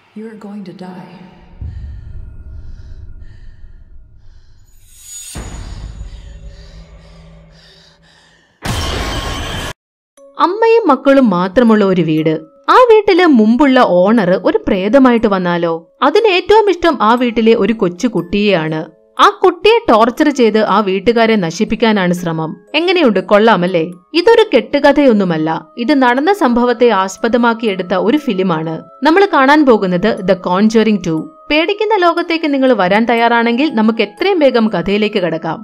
You're going to die. അമ്മയും മക്കളും മാത്രമുള്ള ഒരു വീട് ആ വീട്ടില് മുമ്പുള്ള ഓണർ ഒരു പ്രേതമായിട്ട് വന്നാലോ അതിന് ഏറ്റവും ഇഷ്ടം ആ വീട്ടിലെ ഒരു കൊച്ചു കുട്ടിയെയാണ് ആ കുട്ടിയെ ടോർച്ചർ ചെയ്ത് ആ വീട്ടുകാരെ നശിപ്പിക്കാനാണ് ശ്രമം എങ്ങനെയുണ്ട് കൊള്ളാമല്ലേ ഇതൊരു കെട്ടുകഥയൊന്നുമല്ല ഇത് നടന്ന സംഭവത്തെ ആസ്പദമാക്കി എടുത്ത ഒരു ഫിലിമാണ് നമ്മൾ കാണാൻ പോകുന്നത് ദ കോൺജറിംഗ് ടു പേടിക്കുന്ന ലോകത്തേക്ക് നിങ്ങൾ വരാൻ തയ്യാറാണെങ്കിൽ നമുക്ക് എത്രയും വേഗം കഥയിലേക്ക് കടക്കാം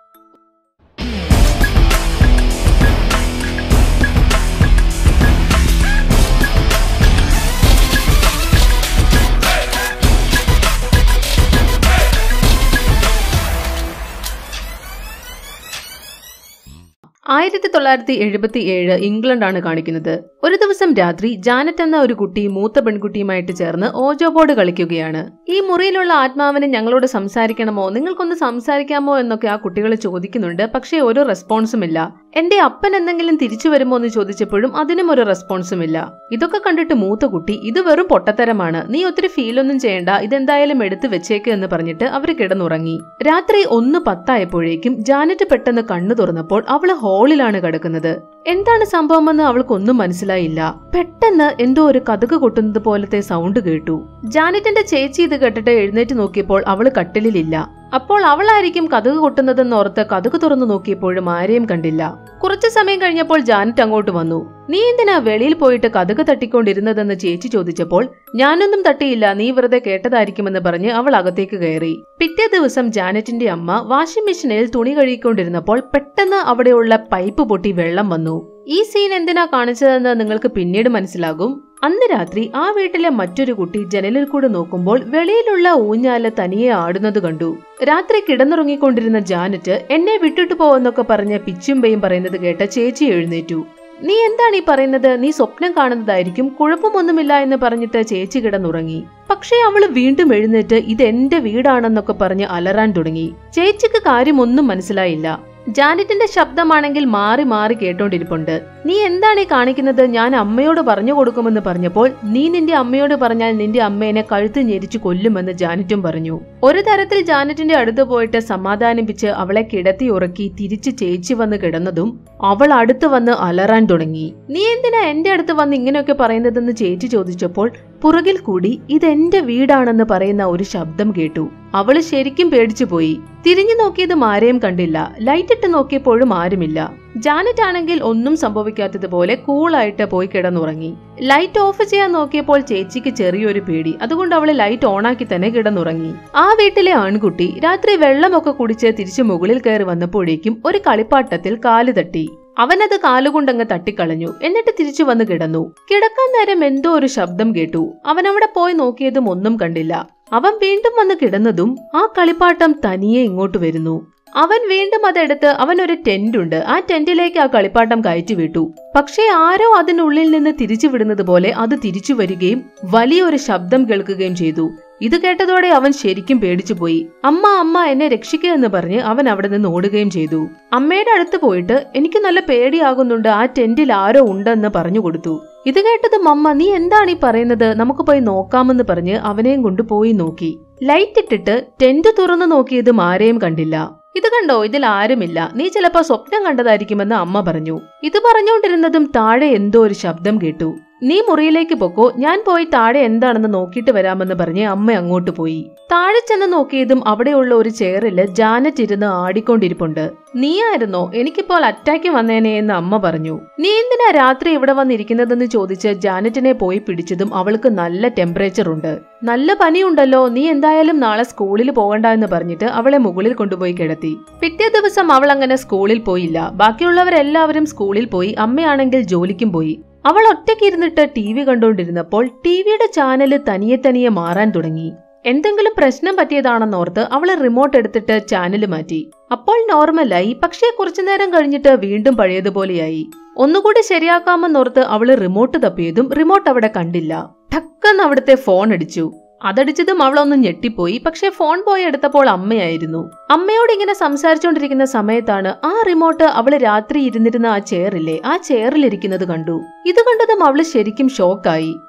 ആയിരത്തി തൊള്ളായിരത്തി എഴുപത്തി ഏഴ് ഇംഗ്ലണ്ടാണ് കാണിക്കുന്നത് ഒരു ദിവസം രാത്രി ജാനറ്റ് എന്ന ഒരു കുട്ടി മൂത്ത പെൺകുട്ടിയുമായിട്ട് ചേർന്ന് ഓജോ ബോർഡ് കളിക്കുകയാണ് ഈ മുറിയിലുള്ള ആത്മാവിന് ഞങ്ങളോട് സംസാരിക്കണമോ നിങ്ങൾക്കൊന്ന് സംസാരിക്കാമോ എന്നൊക്കെ ആ കുട്ടികൾ ചോദിക്കുന്നുണ്ട് പക്ഷേ ഒരു റെസ്പോൺസും ഇല്ല എന്റെ അപ്പൻ എന്തെങ്കിലും തിരിച്ചു വരുമോ എന്ന് ചോദിച്ചപ്പോഴും അതിനും ഒരു റെസ്പോൺസും ഇല്ല ഇതൊക്കെ കണ്ടിട്ട് മൂത്ത കുട്ടി ഇത് വെറും പൊട്ടത്തരമാണ് നീ ഒത്തിരി ഫീലൊന്നും ചെയ്യണ്ട ഇതെന്തായാലും എടുത്തു വെച്ചേക്ക് എന്ന് പറഞ്ഞിട്ട് അവർ കിടന്നുറങ്ങി രാത്രി ഒന്ന് പത്തായപ്പോഴേക്കും ജാനറ്റ് പെട്ടെന്ന് കണ്ണു തുറന്നപ്പോൾ അവള് ഹാളിലാണ് കിടക്കുന്നത് എന്താണ് സംഭവമെന്ന് അവൾക്കൊന്നും മനസ്സിലായില്ല പെട്ടെന്ന് എന്തോ ഒരു കഥക് കൊട്ടുന്നത് പോലത്തെ സൗണ്ട് കേട്ടു ജാനറ്റിന്റെ ചേച്ചി ഇത് കേട്ടിട്ട് എഴുന്നേറ്റ് നോക്കിയപ്പോൾ അവള് കട്ടിലിലില്ല അപ്പോൾ അവളായിരിക്കും കഥക് കൊട്ടുന്നതെന്നോർത്ത് കഥക് തുറന്നു നോക്കിയപ്പോഴും ആരെയും കണ്ടില്ല കുറച്ചു സമയം കഴിഞ്ഞപ്പോൾ ജാനറ്റ് അങ്ങോട്ട് വന്നു നീ എന്തിനാ വെളിയിൽ പോയിട്ട് കഥക് തട്ടിക്കൊണ്ടിരുന്നതെന്ന് ചേച്ചി ചോദിച്ചപ്പോൾ ഞാനൊന്നും തട്ടിയില്ല നീ വെറുതെ കേട്ടതായിരിക്കുമെന്ന് പറഞ്ഞ് അവൾ അകത്തേക്ക് കയറി പിറ്റേ ദിവസം ജാനറ്റിന്റെ അമ്മ വാഷിംഗ് മെഷീനിൽ തുണി കഴുകിക്കൊണ്ടിരുന്നപ്പോൾ പെട്ടെന്ന് അവിടെയുള്ള പൈപ്പ് പൊട്ടി വെള്ളം വന്നു ഈ സീൻ എന്തിനാ കാണിച്ചതെന്ന് നിങ്ങൾക്ക് പിന്നീട് മനസ്സിലാകും അന്ന് രാത്രി ആ വീട്ടിലെ മറ്റൊരു കുട്ടി ജനലിൽ കൂടെ നോക്കുമ്പോൾ വെളിയിലുള്ള ഊഞ്ഞാല് തനിയെ ആടുന്നത് കണ്ടു രാത്രി കിടന്നുറങ്ങിക്കൊണ്ടിരുന്ന ജാനറ്റ് എന്നെ വിട്ടിട്ടു പോവെന്നൊക്കെ പറഞ്ഞ് പിച്ചുമ്പയും പറയുന്നത് കേട്ട ചേച്ചി എഴുന്നേറ്റു നീ എന്താണ് ഈ പറയുന്നത് നീ സ്വപ്നം കാണുന്നതായിരിക്കും കുഴപ്പമൊന്നുമില്ല എന്ന് പറഞ്ഞിട്ട് ചേച്ചി കിടന്നുറങ്ങി പക്ഷേ അവള് വീണ്ടും എഴുന്നേറ്റ് ഇത് എന്റെ വീടാണെന്നൊക്കെ പറഞ്ഞ് അലറാൻ തുടങ്ങി ചേച്ചിക്ക് കാര്യമൊന്നും മനസ്സിലായില്ല ജാനറ്റിന്റെ ശബ്ദമാണെങ്കിൽ മാറി മാറി കേട്ടോണ്ടിരിപ്പുണ്ട് നീ എന്താണ് ഈ കാണിക്കുന്നത് ഞാൻ അമ്മയോട് പറഞ്ഞു കൊടുക്കുമെന്ന് പറഞ്ഞപ്പോൾ നീ നിന്റെ അമ്മയോട് പറഞ്ഞാൽ നിന്റെ അമ്മേനെ കഴുത്ത് ഞെരിച്ചു കൊല്ലുമെന്ന് ജാനറ്റും പറഞ്ഞു ഒരു തരത്തിൽ ജാനറ്റിന്റെ അടുത്ത് പോയിട്ട് സമാധാനിപ്പിച്ച് അവളെ കിടത്തി ഉറക്കി തിരിച്ച് ചേച്ചി വന്ന് കിടന്നതും അവൾ അടുത്ത് വന്ന് അലറാൻ തുടങ്ങി നീ എന്തിനാ എന്റെ അടുത്ത് വന്ന് ഇങ്ങനെയൊക്കെ പറയുന്നതെന്ന് ചേച്ചി ചോദിച്ചപ്പോൾ പുറകിൽ കൂടി ഇതെന്റെ വീടാണെന്ന് പറയുന്ന ഒരു ശബ്ദം കേട്ടു അവള് ശരിക്കും പേടിച്ചു പോയി തിരിഞ്ഞു നോക്കിയതും ആരെയും കണ്ടില്ല ലൈറ്റ് ഇട്ട് നോക്കിയപ്പോഴും ആരുമില്ല ജാനറ്റ് ആണെങ്കിൽ ഒന്നും സംഭവിക്കാത്തതുപോലെ കൂളായിട്ട് പോയി കിടന്നുറങ്ങി ലൈറ്റ് ഓഫ് ചെയ്യാൻ നോക്കിയപ്പോൾ ചേച്ചിക്ക് ചെറിയൊരു പേടി അതുകൊണ്ട് അവള് ലൈറ്റ് ഓണാക്കി തന്നെ കിടന്നുറങ്ങി ആ വീട്ടിലെ ആൺകുട്ടി രാത്രി വെള്ളമൊക്കെ കുടിച്ച് തിരിച്ചു മുകളിൽ കയറി വന്നപ്പോഴേക്കും ഒരു കളിപ്പാട്ടത്തിൽ കാല് തട്ടി അവനത് കാലുകൊണ്ടങ്ങ് തട്ടിക്കളഞ്ഞു എന്നിട്ട് തിരിച്ചു വന്ന് കിടന്നു കിടക്കാൻ നേരം എന്തോ ഒരു ശബ്ദം കേട്ടു അവൻ അവിടെ പോയി നോക്കിയതും ഒന്നും കണ്ടില്ല അവൻ വീണ്ടും വന്ന് കിടന്നതും ആ കളിപ്പാട്ടം തനിയെ ഇങ്ങോട്ട് വരുന്നു അവൻ വീണ്ടും അതെടുത്ത് അവൻ ഒരു ടെന്റ് ഉണ്ട് ആ ടെന്റിലേക്ക് ആ കളിപ്പാട്ടം കയറ്റി വിട്ടു പക്ഷേ ആരോ അതിനുള്ളിൽ നിന്ന് തിരിച്ചു വിടുന്നത് പോലെ അത് തിരിച്ചു വരികയും വലിയൊരു ശബ്ദം കേൾക്കുകയും ചെയ്തു ഇത് കേട്ടതോടെ അവൻ ശരിക്കും പേടിച്ചുപോയി അമ്മ അമ്മ എന്നെ രക്ഷിക്കുക എന്ന് പറഞ്ഞ് അവൻ അവിടെ നിന്ന് ഓടുകയും ചെയ്തു അമ്മയുടെ അടുത്ത് പോയിട്ട് എനിക്ക് നല്ല പേടിയാകുന്നുണ്ട് ആ ടെന്റിൽ ആരോ ഉണ്ടെന്ന് പറഞ്ഞു കൊടുത്തു ഇത് കേട്ടതും അമ്മ നീ എന്താണ് ഈ പറയുന്നത് നമുക്ക് പോയി നോക്കാമെന്ന് പറഞ്ഞ് അവനെയും കൊണ്ട് പോയി നോക്കി ലൈറ്റ് ഇട്ടിട്ട് ടെന്റ് തുറന്നു നോക്കിയതും ആരെയും കണ്ടില്ല ഇത് കണ്ടോ ഇതിൽ ആരുമില്ല നീ ചിലപ്പോ സ്വപ്നം കണ്ടതായിരിക്കുമെന്ന് അമ്മ പറഞ്ഞു ഇത് പറഞ്ഞുകൊണ്ടിരുന്നതും താഴെ എന്തോ ഒരു ശബ്ദം കേട്ടു നീ മുറിയിലേക്ക് പൊക്കോ ഞാൻ പോയി താഴെ എന്താണെന്ന് നോക്കിയിട്ട് വരാമെന്ന് പറഞ്ഞ് അമ്മ അങ്ങോട്ട് പോയി താഴെ ചെന്ന് നോക്കിയതും അവിടെയുള്ള ഒരു ചെയറില് ജാനറ്റ് ഇരുന്ന് ആടിക്കൊണ്ടിരിപ്പുണ്ട് നീയായിരുന്നോ എനിക്കിപ്പോൾ അറ്റാക്ക് വന്നേനെ എന്ന് അമ്മ പറഞ്ഞു നീ എന്തിനാ രാത്രി ഇവിടെ വന്നിരിക്കുന്നതെന്ന് ചോദിച്ച് ജാനറ്റിനെ പോയി പിടിച്ചതും അവൾക്ക് നല്ല ടെമ്പറേച്ചർ ഉണ്ട് നല്ല പനിയുണ്ടല്ലോ നീ എന്തായാലും നാളെ സ്കൂളിൽ പോകണ്ട എന്ന് പറഞ്ഞിട്ട് അവളെ മുകളിൽ കൊണ്ടുപോയി കിടത്തി പിറ്റേ ദിവസം അവൾ അങ്ങനെ സ്കൂളിൽ പോയില്ല ബാക്കിയുള്ളവരെല്ലാവരും സ്കൂളിൽ പോയി അമ്മയാണെങ്കിൽ ജോലിക്കും പോയി അവൾ ഒറ്റയ്ക്കിരുന്നിട്ട് ടി വി കണ്ടുകൊണ്ടിരുന്നപ്പോൾ ടിവിയുടെ ചാനല് തനിയെ തനിയെ മാറാൻ തുടങ്ങി എന്തെങ്കിലും പ്രശ്നം പറ്റിയതാണെന്നോർത്ത് അവൾ റിമോട്ട് എടുത്തിട്ട് ചാനൽ മാറ്റി അപ്പോൾ നോർമലായി പക്ഷേ കുറച്ചു നേരം കഴിഞ്ഞിട്ട് വീണ്ടും പഴയതുപോലെയായി ഒന്നുകൂടി ശരിയാക്കാമെന്നോർത്ത് അവള് റിമോട്ട് തപ്പിയതും റിമോട്ട് അവിടെ കണ്ടില്ല ടക്കെന്ന് അവിടുത്തെ ഫോൺ അടിച്ചു അതടിച്ചതും അവളൊന്ന് ഞെട്ടിപ്പോയി പക്ഷെ ഫോൺ പോയി എടുത്തപ്പോൾ അമ്മയായിരുന്നു അമ്മയോട് ഇങ്ങനെ സംസാരിച്ചുകൊണ്ടിരിക്കുന്ന സമയത്താണ് ആ റിമോട്ട് അവള് രാത്രി ഇരുന്നിരുന്ന ആ ചെയറില്ലേ ആ ചെയറിലിരിക്കുന്നത് കണ്ടു ഇത് കണ്ടതും അവള് ശരിക്കും ഷോക്കായി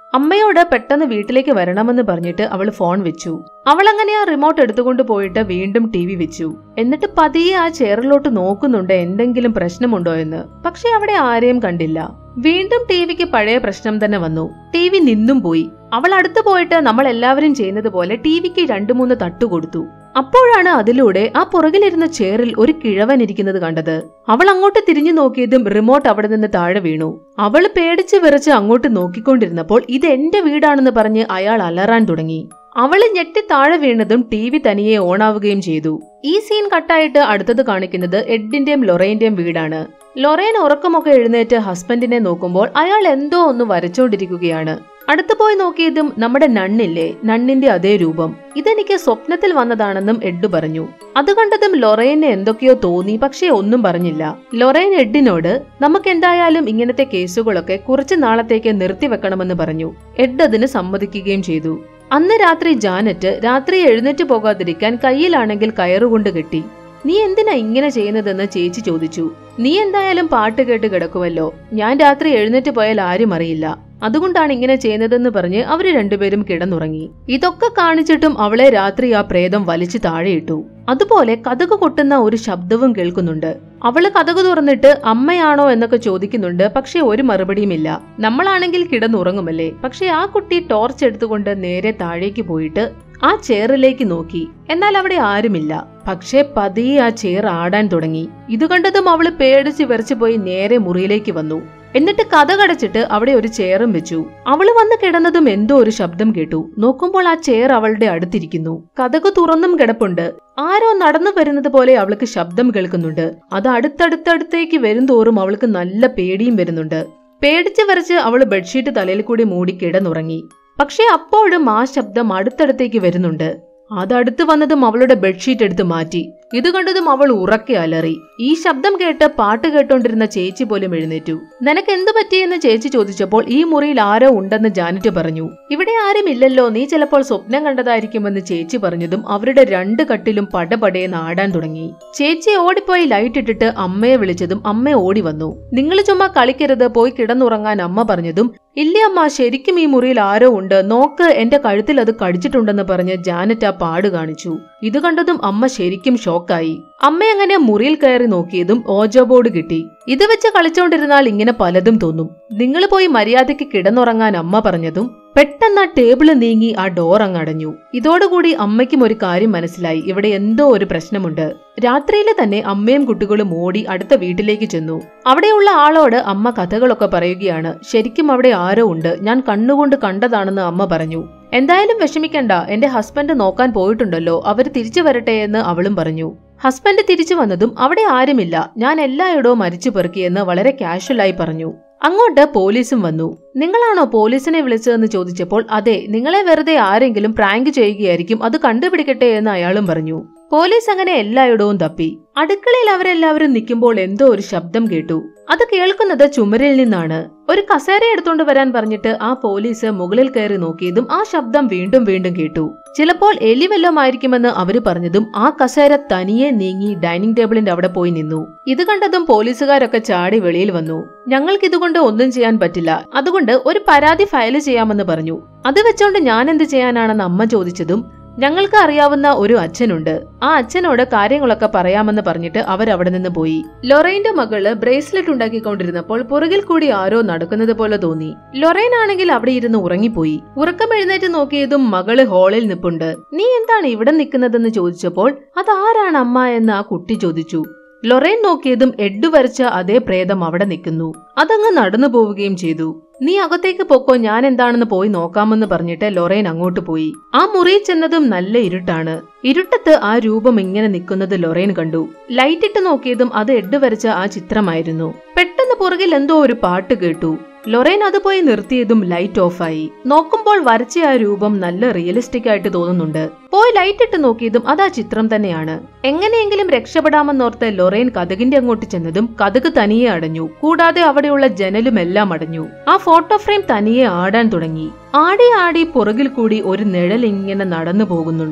അമ്മയോട് പെട്ടെന്ന് വീട്ടിലേക്ക് വരണമെന്ന് പറഞ്ഞിട്ട് അവൾ ഫോൺ വെച്ചു അവൾ അങ്ങനെ ആ റിമോട്ട് എടുത്തുകൊണ്ട് പോയിട്ട് വീണ്ടും ടി വി വെച്ചു എന്നിട്ട് പതിയെ ആ ചെയറിലോട്ട് നോക്കുന്നുണ്ട് എന്തെങ്കിലും പ്രശ്നമുണ്ടോ എന്ന് പക്ഷെ അവിടെ ആരെയും കണ്ടില്ല വീണ്ടും ടി വിക്ക് പഴയ പ്രശ്നം തന്നെ വന്നു ടി വി നിന്നും പോയി അവൾ അടുത്ത് പോയിട്ട് നമ്മൾ എല്ലാവരും ചെയ്യുന്നത് പോലെ ടി വിക്ക് രണ്ടു മൂന്ന് തട്ടു കൊടുത്തു അപ്പോഴാണ് അതിലൂടെ ആ പുറകിലിരുന്ന ചെയറിൽ ഒരു കിഴവൻ ഇരിക്കുന്നത് കണ്ടത് അവൾ അങ്ങോട്ട് തിരിഞ്ഞു നോക്കിയതും റിമോട്ട് അവിടെ നിന്ന് താഴെ വീണു അവൾ പേടിച്ച് വിറച്ച് അങ്ങോട്ട് നോക്കിക്കൊണ്ടിരുന്നപ്പോൾ ഇത് എന്റെ വീടാണെന്ന് പറഞ്ഞ് അയാൾ അലറാൻ തുടങ്ങി അവള് ഞെട്ടി താഴെ വീണതും ടി വി തനിയെ ഓണാവുകയും ചെയ്തു ഈ സീൻ കട്ടായിട്ട് അടുത്തത് കാണിക്കുന്നത് എഡിന്റെയും ലൊറൈന്റെയും വീടാണ് ലൊറൈൻ ഉറക്കമൊക്കെ എഴുന്നേറ്റ് ഹസ്ബൻഡിനെ നോക്കുമ്പോൾ അയാൾ എന്തോ ഒന്ന് വരച്ചോണ്ടിരിക്കുകയാണ് അടുത്തു പോയി നോക്കിയതും നമ്മുടെ നണ്ണില്ലേ നണ്ണിന്റെ അതേ രൂപം ഇതെനിക്ക് സ്വപ്നത്തിൽ വന്നതാണെന്നും എഡ് പറഞ്ഞു അത് കണ്ടതും ലൊറൈന് എന്തൊക്കെയോ തോന്നി പക്ഷേ ഒന്നും പറഞ്ഞില്ല ലൊറൈൻ എഡിനോട് നമുക്ക് എന്തായാലും ഇങ്ങനത്തെ കേസുകളൊക്കെ കുറച്ചു നാളത്തേക്ക് നിർത്തിവെക്കണമെന്ന് പറഞ്ഞു എഡ് അതിന് സമ്മതിക്കുകയും ചെയ്തു അന്ന് രാത്രി ജാനറ്റ് രാത്രി എഴുന്നേറ്റ് പോകാതിരിക്കാൻ കയ്യിലാണെങ്കിൽ കയറുകൊണ്ട് കെട്ടി നീ എന്തിനാ ഇങ്ങനെ ചെയ്യുന്നതെന്ന് ചേച്ചി ചോദിച്ചു നീ എന്തായാലും പാട്ട് കേട്ട് കിടക്കുമല്ലോ ഞാൻ രാത്രി എഴുന്നേറ്റ് പോയാൽ ആരും അറിയില്ല അതുകൊണ്ടാണ് ഇങ്ങനെ ചെയ്യുന്നതെന്ന് പറഞ്ഞ് അവര് രണ്ടുപേരും കിടന്നുറങ്ങി ഇതൊക്കെ കാണിച്ചിട്ടും അവളെ രാത്രി ആ പ്രേതം വലിച്ചു താഴെയിട്ടു അതുപോലെ കഥക് കൊട്ടുന്ന ഒരു ശബ്ദവും കേൾക്കുന്നുണ്ട് അവള് കഥക് തുറന്നിട്ട് അമ്മയാണോ എന്നൊക്കെ ചോദിക്കുന്നുണ്ട് പക്ഷെ ഒരു മറുപടിയുമില്ല നമ്മളാണെങ്കിൽ കിടന്നുറങ്ങുമല്ലേ പക്ഷെ ആ കുട്ടി ടോർച്ച് എടുത്തുകൊണ്ട് നേരെ താഴേക്ക് പോയിട്ട് ആ ചെയറിലേക്ക് നോക്കി എന്നാൽ അവിടെ ആരുമില്ല പക്ഷേ പതിയെ ആ ചെയർ ആടാൻ തുടങ്ങി ഇത് കണ്ടതും അവള് പേടിച്ച് വിറച്ചു പോയി നേരെ മുറിയിലേക്ക് വന്നു എന്നിട്ട് കഥ കടച്ചിട്ട് അവിടെ ഒരു ചെയറും വെച്ചു അവള് വന്ന് കിടന്നതും എന്തോ ഒരു ശബ്ദം കേട്ടു നോക്കുമ്പോൾ ആ ചെയർ അവളുടെ അടുത്തിരിക്കുന്നു കഥക് തുറന്നും കിടപ്പുണ്ട് ആരോ നടന്നു വരുന്നത് പോലെ അവൾക്ക് ശബ്ദം കേൾക്കുന്നുണ്ട് അത് അടുത്തടുത്തടുത്തേക്ക് വരുംതോറും അവൾക്ക് നല്ല പേടിയും വരുന്നുണ്ട് പേടിച്ച് വരച്ച് അവള് ബെഡ്ഷീറ്റ് തലയിൽ കൂടി മൂടി കിടന്നുറങ്ങി പക്ഷേ അപ്പോഴും ആ ശബ്ദം അടുത്തടുത്തേക്ക് വരുന്നുണ്ട് അതടുത്ത് വന്നതും അവളുടെ ബെഡ്ഷീറ്റ് എടുത്ത് മാറ്റി ഇത് കണ്ടതും അവൾ ഉറക്കെ അലറി ഈ ശബ്ദം കേട്ട് പാട്ട് കേട്ടോണ്ടിരുന്ന ചേച്ചി പോലും എഴുന്നേറ്റു നിനക്ക് എന്ത് പറ്റിയെന്ന് ചേച്ചി ചോദിച്ചപ്പോൾ ഈ മുറിയിൽ ആരോ ഉണ്ടെന്ന് ജാനറ്റ് പറഞ്ഞു ഇവിടെ ആരും ഇല്ലല്ലോ നീ ചിലപ്പോൾ സ്വപ്നം കണ്ടതായിരിക്കുമെന്ന് ചേച്ചി പറഞ്ഞതും അവരുടെ രണ്ട് കട്ടിലും പടപടയെന്ന് ആടാൻ തുടങ്ങി ചേച്ചി ഓടിപ്പോയി ലൈറ്റ് ഇട്ടിട്ട് അമ്മയെ വിളിച്ചതും അമ്മ ഓടി വന്നു നിങ്ങൾ ചുമ്മാ കളിക്കരുത് പോയി കിടന്നുറങ്ങാൻ അമ്മ പറഞ്ഞതും ഇല്ല അമ്മ ശരിക്കും ഈ മുറിയിൽ ആരോ ഉണ്ട് നോക്ക് എന്റെ കഴുത്തിൽ അത് കടിച്ചിട്ടുണ്ടെന്ന് പറഞ്ഞ് ജാനറ്റ് ആ പാട് കാണിച്ചു ഇത് കണ്ടതും അമ്മ ശരിക്കും ഷോക്കായി അമ്മ അങ്ങനെ മുറിയിൽ കയറി നോക്കിയതും ഓജോ ബോർഡ് കിട്ടി ഇത് വെച്ച് കളിച്ചോണ്ടിരുന്നാൽ ഇങ്ങനെ പലതും തോന്നും നിങ്ങൾ പോയി മര്യാദയ്ക്ക് കിടന്നുറങ്ങാൻ അമ്മ പറഞ്ഞതും പെട്ടെന്ന് ആ ടേബിള് നീങ്ങി ആ ഡോർ അങ്ങ് അടഞ്ഞു ഇതോടുകൂടി അമ്മയ്ക്കും ഒരു കാര്യം മനസ്സിലായി ഇവിടെ എന്തോ ഒരു പ്രശ്നമുണ്ട് രാത്രിയിലെ തന്നെ അമ്മയും കുട്ടികളും ഓടി അടുത്ത വീട്ടിലേക്ക് ചെന്നു അവിടെയുള്ള ആളോട് അമ്മ കഥകളൊക്കെ പറയുകയാണ് ശരിക്കും അവിടെ ആരോ ഉണ്ട് ഞാൻ കണ്ണുകൊണ്ട് കണ്ടതാണെന്ന് അമ്മ പറഞ്ഞു എന്തായാലും വിഷമിക്കണ്ട എന്റെ ഹസ്ബൻഡ് നോക്കാൻ പോയിട്ടുണ്ടല്ലോ അവര് തിരിച്ചു വരട്ടെ എന്ന് അവളും പറഞ്ഞു ഹസ്ബൻഡ് തിരിച്ചു വന്നതും അവിടെ ആരുമില്ല ഞാൻ എല്ലായിടവും മരിച്ചു പെറുക്കിയെന്ന് വളരെ കാഷ്വലായി പറഞ്ഞു അങ്ങോട്ട് പോലീസും വന്നു നിങ്ങളാണോ പോലീസിനെ വിളിച്ചതെന്ന് ചോദിച്ചപ്പോൾ അതെ നിങ്ങളെ വെറുതെ ആരെങ്കിലും പ്രാങ്ക് ചെയ്യുകയായിരിക്കും അത് കണ്ടുപിടിക്കട്ടെ എന്ന് അയാളും പറഞ്ഞു പോലീസ് അങ്ങനെ എല്ലായിടവും തപ്പി അടുക്കളയിൽ അവരെല്ലാവരും നിൽക്കുമ്പോൾ എന്തോ ഒരു ശബ്ദം കേട്ടു അത് കേൾക്കുന്നത് ചുമരിൽ നിന്നാണ് ഒരു കസേര എടുത്തോണ്ട് വരാൻ പറഞ്ഞിട്ട് ആ പോലീസ് മുകളിൽ കയറി നോക്കിയതും ആ ശബ്ദം വീണ്ടും വീണ്ടും കേട്ടു ചിലപ്പോൾ എലി വല്ലമായിരിക്കുമെന്ന് അവര് പറഞ്ഞതും ആ കസേര തനിയെ നീങ്ങി ഡൈനിങ് ടേബിളിന്റെ അവിടെ പോയി നിന്നു ഇത് കണ്ടതും പോലീസുകാരൊക്കെ ചാടി വെളിയിൽ വന്നു ഞങ്ങൾക്ക് ഇതുകൊണ്ട് ഒന്നും ചെയ്യാൻ പറ്റില്ല അതുകൊണ്ട് ഒരു പരാതി ഫയൽ ചെയ്യാമെന്ന് പറഞ്ഞു അത് വെച്ചോണ്ട് ഞാൻ എന്ത് ചെയ്യാനാണെന്ന് അമ്മ ചോദിച്ചതും ഞങ്ങൾക്ക് അറിയാവുന്ന ഒരു അച്ഛനുണ്ട് ആ അച്ഛനോട് കാര്യങ്ങളൊക്കെ പറയാമെന്ന് പറഞ്ഞിട്ട് അവരവിടെ നിന്ന് പോയി ലൊറൈന്റെ മകള് ബ്രേസ്ലെറ്റ് ഉണ്ടാക്കിക്കൊണ്ടിരുന്നപ്പോൾ പുറകിൽ കൂടി ആരോ നടക്കുന്നത് പോലെ തോന്നി ലൊറൈൻ ആണെങ്കിൽ അവിടെ ഇരുന്ന് ഉറങ്ങിപ്പോയി ഉറക്കം എഴുന്നേറ്റ് നോക്കിയതും മകള് ഹാളിൽ നിപ്പുണ്ട് നീ എന്താണ് ഇവിടെ നിൽക്കുന്നതെന്ന് ചോദിച്ചപ്പോൾ അതാരാണ് അമ്മ എന്ന് ആ കുട്ടി ചോദിച്ചു ലൊറൈൻ നോക്കിയതും എഡ് വരച്ച അതേ പ്രേതം അവിടെ നിൽക്കുന്നു അതങ്ങ് നടന്നു പോവുകയും ചെയ്തു നീ അകത്തേക്ക് പോക്കോ ഞാൻ എന്താണെന്ന് പോയി നോക്കാമെന്ന് പറഞ്ഞിട്ട് ലൊറൈൻ അങ്ങോട്ട് പോയി ആ മുറിയിൽ ചെന്നതും നല്ല ഇരുട്ടാണ് ഇരുട്ടത്ത് ആ രൂപം ഇങ്ങനെ നിൽക്കുന്നത് ലൊറൈൻ കണ്ടു ലൈറ്റ് ഇട്ട് നോക്കിയതും അത് എഡ് വരച്ച ആ ചിത്രമായിരുന്നു പെട്ടെന്ന് പുറകിൽ എന്തോ ഒരു പാട്ട് കേട്ടു ലൊറൈൻ അത് പോയി നിർത്തിയതും ലൈറ്റ് ഓഫായി നോക്കുമ്പോൾ വരച്ച ആ രൂപം നല്ല റിയലിസ്റ്റിക് ആയിട്ട് തോന്നുന്നുണ്ട് പോയി ലൈറ്റ് ഇട്ട് നോക്കിയതും അത് ആ ചിത്രം തന്നെയാണ് എങ്ങനെയെങ്കിലും രക്ഷപ്പെടാമെന്നോർത്ത് ലൊറൈൻ കഥകിന്റെ അങ്ങോട്ട് ചെന്നതും കഥക് തനിയെ അടഞ്ഞു കൂടാതെ അവിടെയുള്ള ജനലും എല്ലാം അടഞ്ഞു ആ ഫോട്ടോ ഫ്രെയിം തനിയെ ആടാൻ തുടങ്ങി ആടി ആടി പുറകിൽ കൂടി ഒരു നിഴൽ ഇങ്ങനെ നടന്നു പോകുന്നുണ്ട്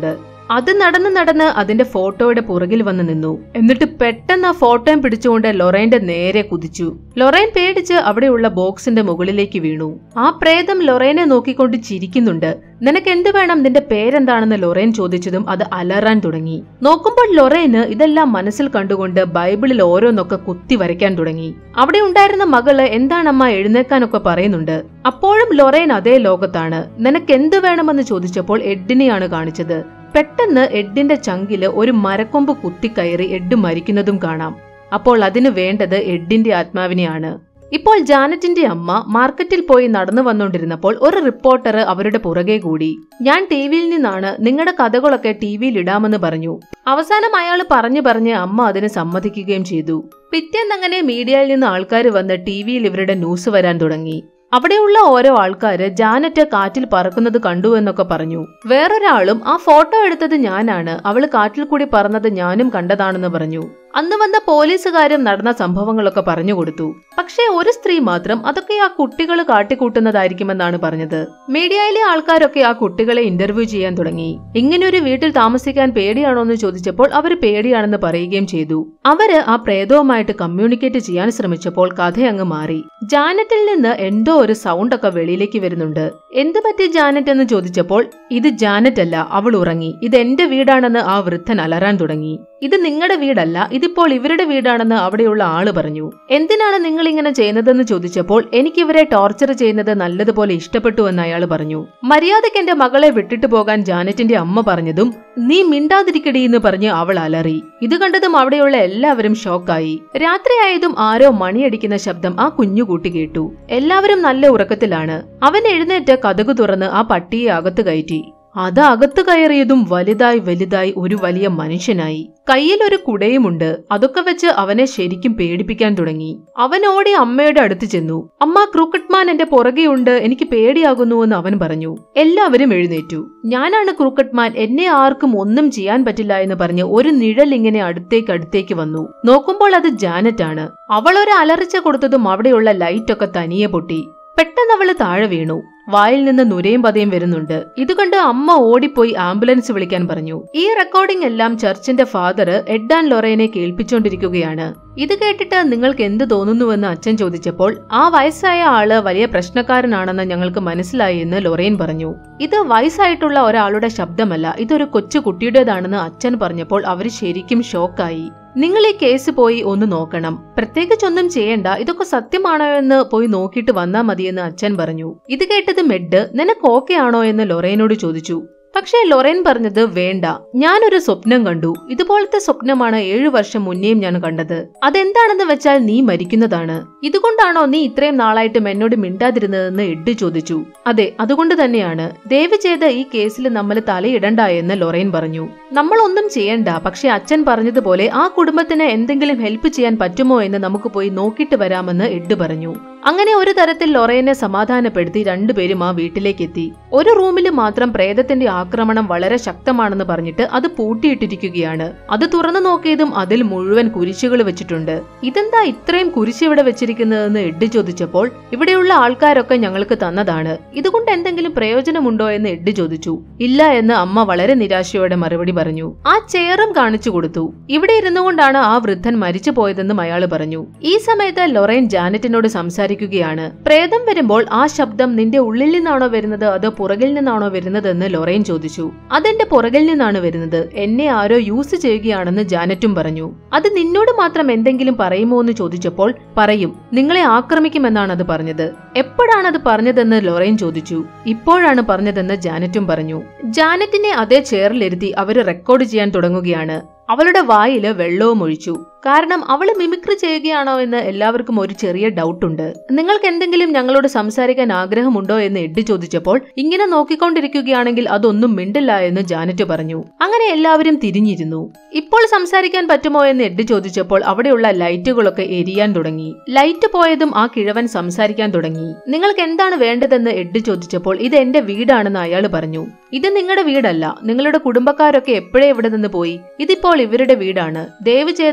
അത് നടന്ന് നടന്ന് അതിന്റെ ഫോട്ടോയുടെ പുറകിൽ വന്ന് നിന്നു എന്നിട്ട് പെട്ടെന്ന് ആ ഫോട്ടോയും പിടിച്ചുകൊണ്ട് ലൊറൈന്റെ നേരെ കുതിച്ചു ലൊറൈൻ പേടിച്ച് അവിടെയുള്ള ബോക്സിന്റെ മുകളിലേക്ക് വീണു ആ പ്രേതം ലൊറൈനെ നോക്കിക്കൊണ്ട് ചിരിക്കുന്നുണ്ട് നിനക്ക് എന്ത് വേണം നിന്റെ പേരെന്താണെന്ന് ലൊറൈൻ ചോദിച്ചതും അത് അലറാൻ തുടങ്ങി നോക്കുമ്പോൾ ലൊറൈന് ഇതെല്ലാം മനസ്സിൽ കണ്ടുകൊണ്ട് ബൈബിളിൽ ഓരോന്നൊക്കെ കുത്തി വരയ്ക്കാൻ തുടങ്ങി അവിടെ ഉണ്ടായിരുന്ന മകള് എന്താണമ്മ എഴുന്നേക്കാനൊക്കെ പറയുന്നുണ്ട് അപ്പോഴും ലൊറൈൻ അതേ ലോകത്താണ് നിനക്ക് എന്ത് വേണമെന്ന് ചോദിച്ചപ്പോൾ എഡിനെയാണ് കാണിച്ചത് പെട്ടെന്ന് എഡിന്റെ ചങ്കില് ഒരു മരക്കൊമ്പ് കുത്തിക്കയറി എഡ് മരിക്കുന്നതും കാണാം അപ്പോൾ അതിന് വേണ്ടത് എഡിന്റെ ആത്മാവിനെയാണ് ഇപ്പോൾ ജാനറ്റിന്റെ അമ്മ മാർക്കറ്റിൽ പോയി നടന്നു വന്നുകൊണ്ടിരുന്നപ്പോൾ ഒരു റിപ്പോർട്ടർ അവരുടെ പുറകെ കൂടി ഞാൻ ടി വിയിൽ നിന്നാണ് നിങ്ങളുടെ കഥകളൊക്കെ ടി വിയിൽ ഇടാമെന്ന് പറഞ്ഞു അവസാനം അയാൾ പറഞ്ഞു പറഞ്ഞ് അമ്മ അതിന് സമ്മതിക്കുകയും ചെയ്തു പിറ്റേന്നങ്ങനെ മീഡിയയിൽ നിന്ന് ആൾക്കാർ വന്ന് ടി വിയിൽ ഇവരുടെ ന്യൂസ് വരാൻ തുടങ്ങി അവിടെയുള്ള ഓരോ ആൾക്കാര് ജാനറ്റ് കാറ്റിൽ പറക്കുന്നത് കണ്ടു എന്നൊക്കെ പറഞ്ഞു വേറൊരാളും ആ ഫോട്ടോ എടുത്തത് ഞാനാണ് അവള് കാറ്റിൽ കൂടി പറന്നത് ഞാനും കണ്ടതാണെന്ന് പറഞ്ഞു അന്ന് വന്ന പോലീസുകാരും നടന്ന സംഭവങ്ങളൊക്കെ പറഞ്ഞു കൊടുത്തു പക്ഷേ ഒരു സ്ത്രീ മാത്രം അതൊക്കെ ആ കുട്ടികൾ കാട്ടിക്കൂട്ടുന്നതായിരിക്കുമെന്നാണ് പറഞ്ഞത് മീഡിയയിലെ ആൾക്കാരൊക്കെ ആ കുട്ടികളെ ഇന്റർവ്യൂ ചെയ്യാൻ തുടങ്ങി ഇങ്ങനെ ഒരു വീട്ടിൽ താമസിക്കാൻ പേടിയാണോ എന്ന് ചോദിച്ചപ്പോൾ അവർ പേടിയാണെന്ന് പറയുകയും ചെയ്തു അവര് ആ പ്രേതവുമായിട്ട് കമ്മ്യൂണിക്കേറ്റ് ചെയ്യാൻ ശ്രമിച്ചപ്പോൾ കഥ അങ്ങ് മാറി ജാനറ്റിൽ നിന്ന് എന്തോ ഒരു സൗണ്ട് ഒക്കെ വെളിയിലേക്ക് വരുന്നുണ്ട് എന്ത് പറ്റി ജാനറ്റ് എന്ന് ചോദിച്ചപ്പോൾ ഇത് ജാനറ്റ് അല്ല അവൾ ഉറങ്ങി ഇത് എന്റെ വീടാണെന്ന് ആ വൃദ്ധൻ അലറാൻ തുടങ്ങി ഇത് നിങ്ങളുടെ വീടല്ല ഇതിപ്പോൾ ഇവരുടെ വീടാണെന്ന് അവിടെയുള്ള ആള് പറഞ്ഞു എന്തിനാണ് നിങ്ങൾ ഇങ്ങനെ ചെയ്യുന്നതെന്ന് ചോദിച്ചപ്പോൾ എനിക്ക് ഇവരെ ടോർച്ചർ ചെയ്യുന്നത് നല്ലതുപോലെ ഇഷ്ടപ്പെട്ടു എന്ന് അയാൾ പറഞ്ഞു മര്യാദയ്ക്ക് എന്റെ മകളെ വിട്ടിട്ട് പോകാൻ ജാനറ്റിന്റെ അമ്മ പറഞ്ഞതും നീ മിണ്ടാതിരിക്കടി എന്ന് പറഞ്ഞ് അവൾ അലറി ഇത് കണ്ടതും അവിടെയുള്ള എല്ലാവരും ഷോക്കായി രാത്രിയായതും ആരോ മണിയടിക്കുന്ന ശബ്ദം ആ കുഞ്ഞുകൂട്ടി കേട്ടു എല്ലാവരും നല്ല ഉറക്കത്തിലാണ് അവൻ എഴുന്നേറ്റ് കഥകു തുറന്ന് ആ പട്ടിയെ അകത്ത് കയറ്റി അത് അകത്ത് കയറിയതും വലുതായി വലുതായി ഒരു വലിയ മനുഷ്യനായി കയ്യിൽ ഒരു കുടയുമുണ്ട് അതൊക്കെ വെച്ച് അവനെ ശരിക്കും പേടിപ്പിക്കാൻ തുടങ്ങി അവൻ ഓടി അമ്മയുടെ അടുത്ത് ചെന്നു അമ്മ ക്രൂക്കറ്റ്മാൻ എന്റെ പുറകെയുണ്ട് എനിക്ക് പേടിയാകുന്നുവെന്ന് അവൻ പറഞ്ഞു എല്ലാവരും എഴുന്നേറ്റു ഞാനാണ് ക്രൂക്കറ്റ്മാൻ എന്നെ ആർക്കും ഒന്നും ചെയ്യാൻ പറ്റില്ല എന്ന് പറഞ്ഞ് ഒരു നിഴൽ ഇങ്ങനെ അടുത്തേക്ക് അടുത്തേക്ക് വന്നു നോക്കുമ്പോൾ അത് ജാനറ്റ് ആണ് അവൾ ഒരു അലറിച്ച കൊടുത്തതും അവിടെയുള്ള ലൈറ്റൊക്കെ തനിയെ പൊട്ടി പെട്ടെന്ന് അവള് താഴെ വീണു വായിൽ നിന്ന് നുരയും പതയും വരുന്നുണ്ട് ഇത് കണ്ട് അമ്മ ഓടിപ്പോയി ആംബുലൻസ് വിളിക്കാൻ പറഞ്ഞു ഈ റെക്കോർഡിംഗ് എല്ലാം ചർച്ചിന്റെ ഫാദർ എഡ് ആൻഡ് ലൊറേനെ കേൾപ്പിച്ചുകൊണ്ടിരിക്കുകയാണ് ഇത് കേട്ടിട്ട് നിങ്ങൾക്ക് എന്ത് തോന്നുന്നുവെന്ന് അച്ഛൻ ചോദിച്ചപ്പോൾ ആ വയസ്സായ ആള് വലിയ പ്രശ്നക്കാരനാണെന്ന് ഞങ്ങൾക്ക് മനസ്സിലായി എന്ന് ലൊറേൻ പറഞ്ഞു ഇത് വയസ്സായിട്ടുള്ള ഒരാളുടെ ശബ്ദമല്ല ഇതൊരു കൊച്ചു കുട്ടിയുടേതാണെന്ന് അച്ഛൻ പറഞ്ഞപ്പോൾ അവർ ശരിക്കും ഷോക്കായി നിങ്ങൾ ഈ കേസ് പോയി ഒന്ന് നോക്കണം പ്രത്യേകിച്ചൊന്നും ചെയ്യണ്ട ഇതൊക്കെ സത്യമാണോ എന്ന് പോയി നോക്കിയിട്ട് വന്നാ മതിയെന്ന് അച്ഛൻ പറഞ്ഞു ഇത് കേട്ടത് മെഡ് നിനക്ക് ഓക്കെ ആണോ എന്ന് ലൊറേനോട് ചോദിച്ചു പക്ഷേ ലൊറേൻ പറഞ്ഞത് വേണ്ട ഞാനൊരു സ്വപ്നം കണ്ടു ഇതുപോലത്തെ സ്വപ്നമാണ് ഏഴു വർഷം മുന്നേയും ഞാൻ കണ്ടത് അതെന്താണെന്ന് വെച്ചാൽ നീ മരിക്കുന്നതാണ് ഇതുകൊണ്ടാണോ നീ ഇത്രയും നാളായിട്ടും എന്നോട് മിണ്ടാതിരുന്നതെന്ന് എഡ് ചോദിച്ചു അതെ അതുകൊണ്ട് തന്നെയാണ് ദയവ് ചെയ്ത് ഈ കേസിൽ നമ്മൾ തലയിടണ്ട എന്ന് ലൊറേൻ പറഞ്ഞു നമ്മൾ ഒന്നും ചെയ്യണ്ട പക്ഷെ അച്ഛൻ പറഞ്ഞതുപോലെ ആ കുടുംബത്തിന് എന്തെങ്കിലും ഹെൽപ്പ് ചെയ്യാൻ പറ്റുമോ എന്ന് നമുക്ക് പോയി നോക്കിയിട്ട് വരാമെന്ന് എഡ് പറഞ്ഞു അങ്ങനെ ഒരു തരത്തിൽ ലൊറേനെ സമാധാനപ്പെടുത്തി രണ്ടുപേരും ആ വീട്ടിലേക്ക് എത്തി ഒരു റൂമിൽ മാത്രം പ്രേതത്തിന്റെ ആക്രമണം വളരെ ശക്തമാണെന്ന് പറഞ്ഞിട്ട് അത് പൂട്ടിയിട്ടിരിക്കുകയാണ് അത് തുറന്നു നോക്കിയതും അതിൽ മുഴുവൻ കുരിശുകൾ വെച്ചിട്ടുണ്ട് ഇതെന്താ ഇത്രയും കുരിശ് ഇവിടെ വെച്ചിരിക്കുന്നതെന്ന് എഡ് ചോദിച്ചപ്പോൾ ഇവിടെയുള്ള ആൾക്കാരൊക്കെ ഞങ്ങൾക്ക് തന്നതാണ് ഇതുകൊണ്ട് എന്തെങ്കിലും പ്രയോജനമുണ്ടോ എന്ന് എഡ് ചോദിച്ചു ഇല്ല എന്ന് അമ്മ വളരെ നിരാശയോടെ മറുപടി പറഞ്ഞു ആ ചെയറും കാണിച്ചു കൊടുത്തു ഇവിടെ ഇരുന്നുകൊണ്ടാണ് ആ വൃദ്ധൻ മരിച്ചു പോയതെന്നും അയാൾ പറഞ്ഞു ഈ സമയത്ത് ലൊറൈൻ ജാനറ്റിനോട് സംസാരിക്കുകയാണ് പ്രേതം വരുമ്പോൾ ആ ശബ്ദം നിന്റെ ഉള്ളിൽ നിന്നാണോ വരുന്നത് അതോ പുറകിൽ നിന്നാണോ വരുന്നതെന്ന് ലൊറൈൻ ചോദിച്ചു അതെന്റെ പുറകിൽ നിന്നാണ് വരുന്നത് എന്നെ ആരോ യൂസ് ചെയ്യുകയാണെന്ന് ജാനറ്റും പറഞ്ഞു അത് നിന്നോട് മാത്രം എന്തെങ്കിലും പറയുമോ എന്ന് ചോദിച്ചപ്പോൾ പറയും നിങ്ങളെ ആക്രമിക്കുമെന്നാണ് അത് പറഞ്ഞത് എപ്പോഴാണ് അത് പറഞ്ഞതെന്ന് ലൊറൈൻ ചോദിച്ചു ഇപ്പോഴാണ് പറഞ്ഞതെന്ന് ജാനറ്റും പറഞ്ഞു ജാനറ്റിനെ അതേ ചെയറിലിരുത്തി അവര് റെക്കോർഡ് ചെയ്യാൻ തുടങ്ങുകയാണ് അവളുടെ വായില് വെള്ളവും ഒഴിച്ചു കാരണം അവള് മിമിക്രി ചെയ്യുകയാണോ എന്ന് എല്ലാവർക്കും ഒരു ചെറിയ ഡൗട്ട് ഉണ്ട് നിങ്ങൾക്ക് എന്തെങ്കിലും ഞങ്ങളോട് സംസാരിക്കാൻ ആഗ്രഹമുണ്ടോ എന്ന് എഡ് ചോദിച്ചപ്പോൾ ഇങ്ങനെ നോക്കിക്കൊണ്ടിരിക്കുകയാണെങ്കിൽ അതൊന്നും മിണ്ടില്ല എന്ന് ജാനറ്റ് പറഞ്ഞു അങ്ങനെ എല്ലാവരും തിരിഞ്ഞിരുന്നു ഇപ്പോൾ സംസാരിക്കാൻ പറ്റുമോ എന്ന് എഡ് ചോദിച്ചപ്പോൾ അവിടെയുള്ള ലൈറ്റുകളൊക്കെ എരിയാൻ തുടങ്ങി ലൈറ്റ് പോയതും ആ കിഴവൻ സംസാരിക്കാൻ തുടങ്ങി നിങ്ങൾക്ക് എന്താണ് വേണ്ടതെന്ന് എഡ് ചോദിച്ചപ്പോൾ ഇത് എന്റെ വീടാണെന്ന് അയാൾ പറഞ്ഞു ഇത് നിങ്ങളുടെ വീടല്ല നിങ്ങളുടെ കുടുംബക്കാരൊക്കെ എപ്പോഴേ ഇവിടെ നിന്ന് പോയി ഇതിപ്പോൾ ഇവരുടെ വീടാണ് ദയവ് ചെയ്ത് ആ